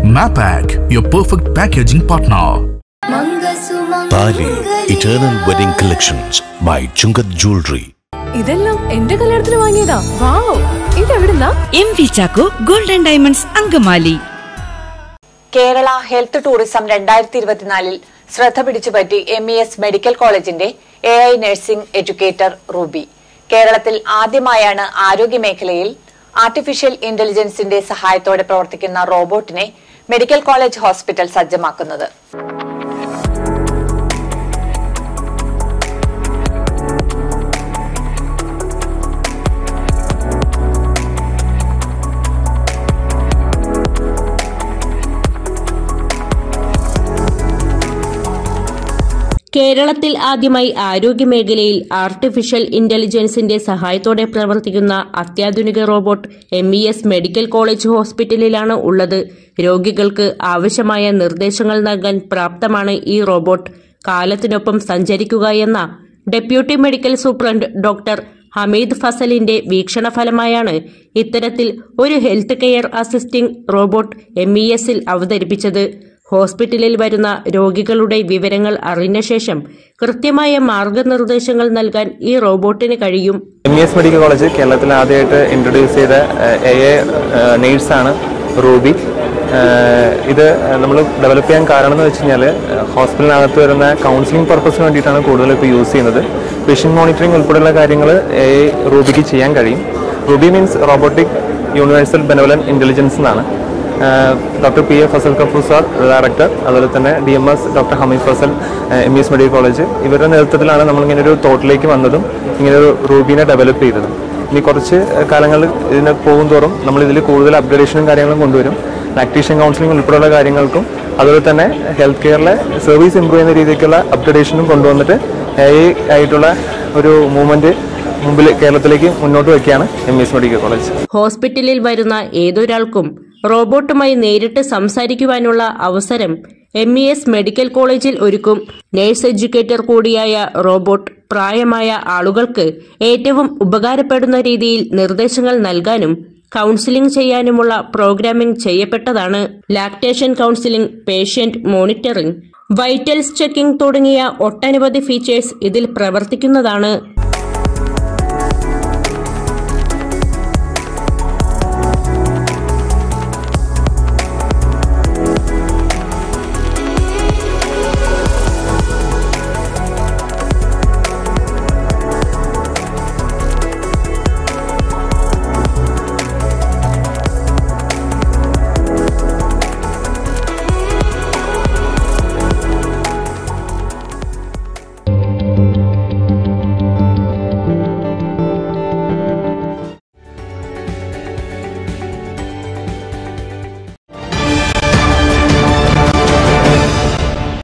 Mapac, your perfect packaging partner. Thali eternal wedding collections by Chungath jewellery ഇതെല്ലാം എന്റെ കല്യാണത്തിന് വാങ്ങിയതാ വാവ് ഇതെവിടുന്നാ M V Chacko golden diamonds Angamaly Kerala health tourism രണ്ടായിരത്തി ഇരുപത്തിനാലിൽ ശ്രദ്ധ പിടിച്ചുപറ്റി എം ഇ എസ് മെഡിക്കൽ കോളേജിന്റെ A I nursing educator Ruby കേരളത്തിൽ ആദ്യമായാണ് ആരോഗ്യ മേഖലയിൽ ആർട്ടിഫിഷ്യൽ ഇന്റലിജൻസിന്റെ സഹായത്തോടെ പ്രവർത്തിക്കുന്ന റോബോട്ടിനെ മെഡിക്കൽ കോളേജ് ഹോസ്പിറ്റൽ സജ്ജമാക്കുന്നത് കേരളത്തിൽ ആദ്യമായി ആരോഗ്യമേഖലയിൽ ആർട്ടിഫിഷ്യൽ ഇന്റലിജൻസിന്റെ സഹായത്തോടെ പ്രവർത്തിക്കുന്ന അത്യാധുനിക robot M E S medical college ഹോസ്പിറ്റലിലാണ് ഉള്ളത് രോഗികൾക്ക് ആവശ്യമായ നിർദ്ദേശങ്ങൾ നൽകാൻ പ്രാപ്തമാണ് ഈ റോബോട്ട് കാലത്തിനൊപ്പം സഞ്ചരിക്കുക എന്ന deputy medical superintendent doctor Hameed ഫസലിന്റെ വീക്ഷണഫലമായാണ് ഇത്തരത്തിൽ ഒരു health care assisting robot M E എസിൽ അവതരിപ്പിച്ചത് ഹോസ്പിറ്റലിൽ വരുന്ന രോഗികളുടെ വിവരങ്ങൾ അറിഞ്ഞ ശേഷം കൃത്യമായ മാർഗനിർദ്ദേശങ്ങൾ നൽകാൻ ഈ റോബോട്ടിന് കഴിയും M E S medical college കേരളത്തിൽ ആദ്യമായിട്ട് ഇൻട്രൊഡ്യൂസ് ചെയ്ത എ എ നേഴ്സാണ് റൂബി ഏഹ് ഇത് നമ്മൾ ഡെവലപ്പ് ചെയ്യാൻ കാരണം എന്ന് വെച്ച് കഴിഞ്ഞാൽ ഹോസ്പിറ്റലിനകത്ത് വരുന്ന കൗൺസിലിംഗ് പർപ്പസിന് വേണ്ടിയിട്ടാണ് കൂടുതൽ ഇപ്പോൾ യൂസ് ചെയ്യുന്നത് പേഷ്യൻ മോണിറ്ററിംഗ് ഉൾപ്പെടെയുള്ള കാര്യങ്ങൾ എ റൂബിക്ക് ചെയ്യാൻ കഴിയും Ruby means robotic universal benevolent intelligence എന്നാണ് doctor P A Fazal Gafoor sir director അതുപോലെ തന്നെ D M S doctor Hameed Fazal M E S medical college ഇവരുടെ നേതൃത്വത്തിലാണ് നമ്മളിങ്ങനെ ഒരു തോട്ടിലേക്ക് വന്നതും ഇങ്ങനെ ഒരു റൂബീനെ ഡെവലപ്പ് ചെയ്തതും ഇനി കുറച്ച് കാലങ്ങളിൽ ഇതിന് പോകും തോറും നമ്മൾ ഇതിൽ കൂടുതൽ അപ്ഗ്രഡേഷനും കാര്യങ്ങളും കൊണ്ടുവരും ലാക്ടേഷൻ കൗൺസിലിംഗ് ഉൾപ്പെടെയുള്ള കാര്യങ്ങൾക്കും അതുപോലെ തന്നെ ഹെൽത്ത് കെയറിലെ സർവീസ് ഇമ്പ്രൂവ് ചെയ്യുന്ന രീതിക്കുള്ള അപ്ഗ്രഡേഷനും കൊണ്ടുവന്നിട്ട് എ ആയിട്ടുള്ള ഒരു മൂവ്മെൻറ്റ് മുമ്പിൽ കേരളത്തിലേക്ക് മുന്നോട്ട് വയ്ക്കുകയാണ് എം എസ് മെഡിക്കൽ കോളേജ് ഹോസ്പിറ്റലിൽ വരുന്ന ഏതൊരാൾക്കും റോബോട്ടുമായി നേരിട്ട് സംസാരിക്കുവാനുള്ള അവസരം എം ഇ എസ് മെഡിക്കൽ കോളേജിൽ ഒരുക്കും നഴ്സ് എഡ്യൂക്കേറ്റർ കൂടിയായ റോബോട്ട് പ്രായമായ ആളുകൾക്ക് ഏറ്റവും ഉപകാരപ്പെടുന്ന രീതിയിൽ നിർദ്ദേശങ്ങൾ നൽകാനും കൗൺസിലിംഗ് ചെയ്യാനുമുള്ള പ്രോഗ്രാമിംഗ് ചെയ്യപ്പെട്ടതാണ് lactation counselling patient monitoring vitals checking തുടങ്ങിയ ഒട്ടനവധി ഫീച്ചേഴ്സ് ഇതിൽ പ്രവർത്തിക്കുന്നതാണ്